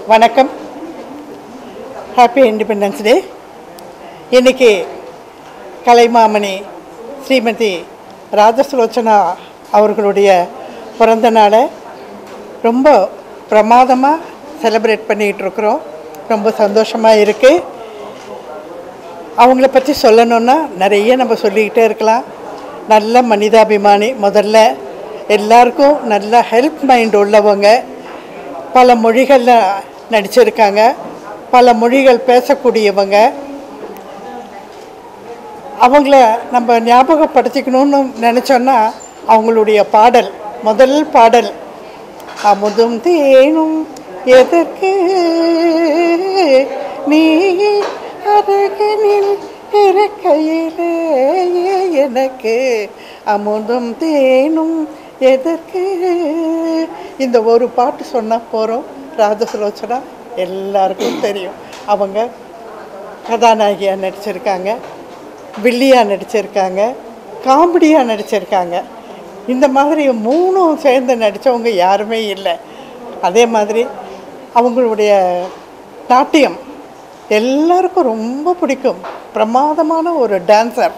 வணக்கம் happy independence day இன்னைக்கு கலைமாமணி ஸ்ரீமதி ராஜசுலோச்சனா அவர்களுடைய பிறந்த நாளை ரொம்ப பிரமாதமாக செலிப்ரேட் பண்ணிகிட்டு இருக்கிறோம் ரொம்ப சந்தோஷமாக இருக்குது அவங்கள பற்றி சொல்லணுன்னா நிறைய நம்ம சொல்லிக்கிட்டே இருக்கலாம் நல்ல மனிதாபிமானி முதல்ல எல்லாருக்கும் நல்ல ஹெல்ப் மைண்ட் உள்ளவங்க பல மொழிகளில் நடிச்சிருக்காங்க பல மொழிகள் பேசக்கூடியவங்க அவங்கள நம்ம ஞாபகப்படுத்திக்கணும்னு நினச்சோன்னா அவங்களுடைய பாடல் முதல் பாடல் அமுதும் தேனும் எதற்கு நீ அருகினில் இருக்கையிலே எனக்கு அமுதும் தேனும் எதற்கு இந்த ஒரு பாட்டு சொன்னால் போகிறோம் ராஜசுலோச்சனா எல்லாருக்கும் தெரியும் அவங்க கதாநாயகியாக நடிச்சிருக்காங்க வில்லியாக நடிச்சிருக்காங்க காமெடியாக நடிச்சிருக்காங்க இந்த மாதிரி மூணும் சேர்ந்து நடித்தவங்க யாருமே இல்லை அதே மாதிரி அவங்களுடைய நாட்டியம் எல்லாருக்கும் ரொம்ப பிடிக்கும் பிரமாதமான ஒரு டான்சர்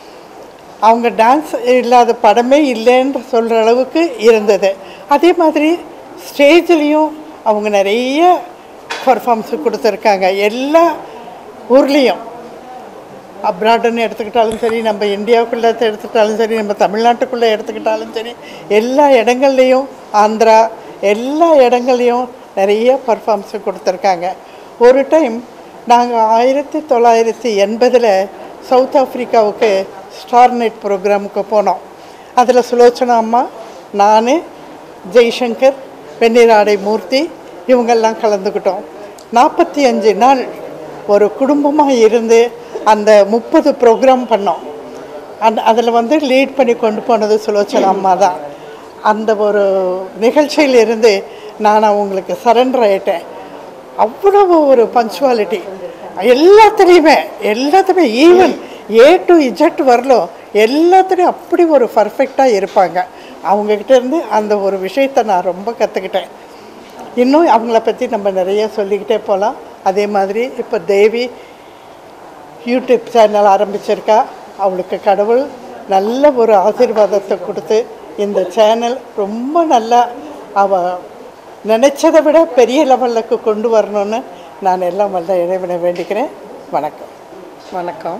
அவங்க டான்ஸ் இல்லாத படமே இல்லைன்ற சொல்கிற அளவுக்கு இருந்தது அதே மாதிரி ஸ்டேஜ்லேயும் அவங்க நிறைய பர்ஃபார்மன்ஸ் கொடுத்துருக்காங்க எல்லா ஊர்லேயும் அப்ராடுன்னு எடுத்துக்கிட்டாலும் சரி நம்ம இந்தியாவுக்குள்ளே எடுத்துக்கிட்டாலும் சரி நம்ம தமிழ்நாட்டுக்குள்ளே எடுத்துக்கிட்டாலும் சரி எல்லா இடங்கள்லையும் ஆந்திரா எல்லா இடங்கள்லையும் நிறைய பர்ஃபார்மன்ஸ் கொடுத்துருக்காங்க ஒரு டைம் நாங்கள் ஆயிரத்தி தொள்ளாயிரத்தி எண்பதில் சவுத் ஆஃப்ரிக்காவுக்கு ஸ்டார் நைட் ப்ரோக்ராமுக்கு போனோம் அதில் சுலோச்சனா அம்மா நான் ஜெய்சங்கர் வெந்நீராடை மூர்த்தி இவங்கெல்லாம் கலந்துக்கிட்டோம் நாற்பத்தி அஞ்சு நாள் ஒரு குடும்பமாக இருந்து அந்த முப்பது ப்ரோக்ராம் பண்ணோம் அந்த அதில் வந்து லீட் பண்ணி கொண்டு போனது சுலோச்சனா அம்மா தான் அந்த ஒரு நிகழ்ச்சியிலிருந்து நான் அவங்களுக்கு சரண்டர் ஆயிட்டேன் அவ்வளவு ஒரு பஞ்சுவாலிட்டி எல்லாத்துலேயுமே எல்லாத்துலேயுமே ஈவன் ஏ டு இஜெட் வரலும் எல்லாத்துலேயும் அப்படி ஒரு பர்ஃபெக்டாக இருப்பாங்க அவங்கக்கிட்ட இருந்து அந்த ஒரு விஷயத்தை நான் ரொம்ப கற்றுக்கிட்டேன் இன்னும் அவங்கள பற்றி நம்ம நிறைய சொல்லிக்கிட்டே போகலாம் அதே மாதிரி இப்போ தேவி யூடியூப் சேனல் ஆரம்பிச்சிருக்கா அவளுக்கு கடவுள் நல்ல ஒரு ஆசீர்வாதத்தை கொடுத்து இந்த சேனல் ரொம்ப நல்லா அவள் நினச்சதை விட பெரிய லெவலுக்கு கொண்டு வரணும்னு நான் எல்லாம் வல்ல இறைவனை வேண்டிக்கிறேன் வணக்கம் வணக்கம்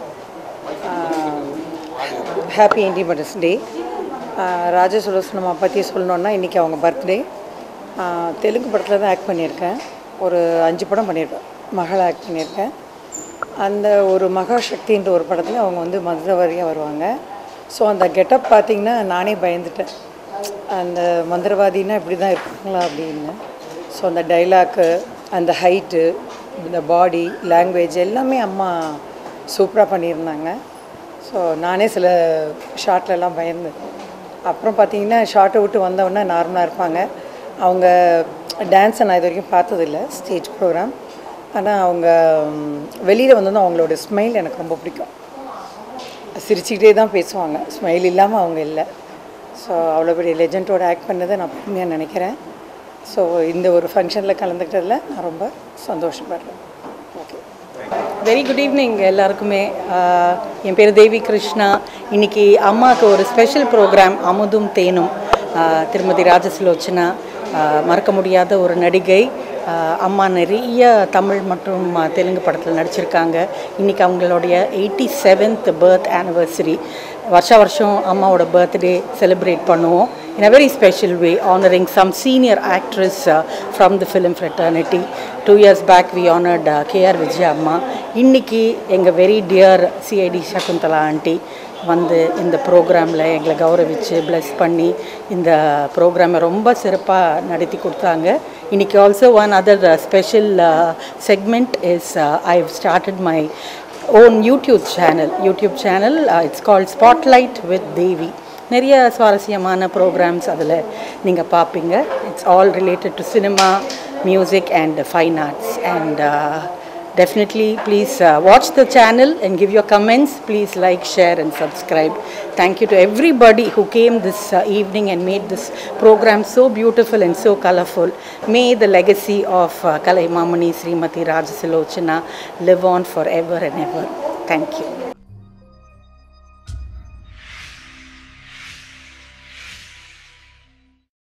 ஹாப்பி இண்டிபெண்டன்ஸ் டே ராஜ சுலோசனமா பற்றி சொல்லணுன்னா இன்றைக்கி அவங்க பர்த்டே தெலுங்கு படத்தில் தான் ஆக்ட் பண்ணியிருக்கேன் ஒரு அஞ்சு படம் பண்ணியிருக்கேன் மகள் ஆக்ட் பண்ணியிருக்கேன் அந்த ஒரு மகாசக்தின்ற ஒரு படத்தில் அவங்க வந்து மந்திரவாதியாக வருவாங்க ஸோ அந்த கெட்டப் பார்த்திங்கன்னா நானே பயந்துட்டேன் அந்த மந்திரவாதின்னா இப்படி தான் இருப்பாங்களா அப்படின்னு ஸோ அந்த டைலாக்கு அந்த ஹைட்டு இந்த பாடி லாங்குவேஜ் எல்லாமே அம்மா சூப்பராக பண்ணியிருந்தாங்க ஸோ நானே சில ஷார்ட்லலாம் பயந்தேன் அப்புறம் பார்த்தீங்கன்னா ஷார்ட்டை விட்டு வந்தவொடனே நார்மலாக இருப்பாங்க அவங்க டான்ஸை நான் இது வரைக்கும் பார்த்ததில்ல ஸ்டேஜ் ப்ரோக்ராம் ஆனால் அவங்க வெளியில் வந்ததும் அவங்களோட ஸ்மைல் எனக்கு ரொம்ப பிடிக்கும் சிரிச்சுக்கிட்டே தான் பேசுவாங்க ஸ்மைல் இல்லாமல் அவங்க இல்லை ஸோ அவ்வளோ பெரிய லெஜண்டோட ஆக்ட் பண்ணதை நான் பெருமையாக நினைக்கிறேன் ஸோ இந்த ஒரு ஃபங்க்ஷனில் கலந்துக்கிட்டதில் நான் ரொம்ப சந்தோஷப்படுறேன் ஓகே வெரி குட் ஈவினிங் எல்லாருக்குமே ஆஹ் என் பேர் தேவி கிருஷ்ணா இன்னைக்கு அம்மாவுக்கு ஒரு ஸ்பெஷல் ப்ரோக்ராம் அமுதும் தேனும் ஆஹ் திருமதி ராஜசுலோச்சனா ஆஹ் மறக்க முடியாத ஒரு நடிகை ஆஹ் அம்மா நிறைய தமிழ் மற்றும் ஆஹ் தெலுங்கு படத்தில் நடிச்சிருக்காங்க இன்றைக்கி அவங்களுடைய எயிட்டி செவன்த் பர்த் ஆனிவர்சரி வருஷா வருஷம் அம்மாவோட பர்த்டே செலிப்ரேட் பண்ணுவோம் in a very special way honouring some senior actress from the film fraternity two years back we honoured K R Vijaya அம்மா இன்னைக்கு எங்கள் very dear CID Shakuntala aunty வந்து இந்த ப்ரோக்ராமில் எங்களை கௌரவிச்சு ப்ளஸ் பண்ணி இந்த ப்ரோக்ராமை ரொம்ப சிறப்பாக நடத்தி கொடுத்தாங்க இன்னைக்கு also one other special segment is I have started my own YouTube channel YouTube channel it's called spotlight with Devi நிறைய சுவாரஸ்யமான ப்ரோக்ராம்ஸ் அதில் நீங்கள் பார்ப்பீங்க it's all related to cinema music and fine arts and definitely please uh, watch the channel and give your comments. Please like, share, and subscribe. Thank you to everybody who came this uh, evening and made this program so beautiful and so colorful. May the legacy of uh, Kalai Mamani Srimati Rajasilochana live on forever and ever. Thank you.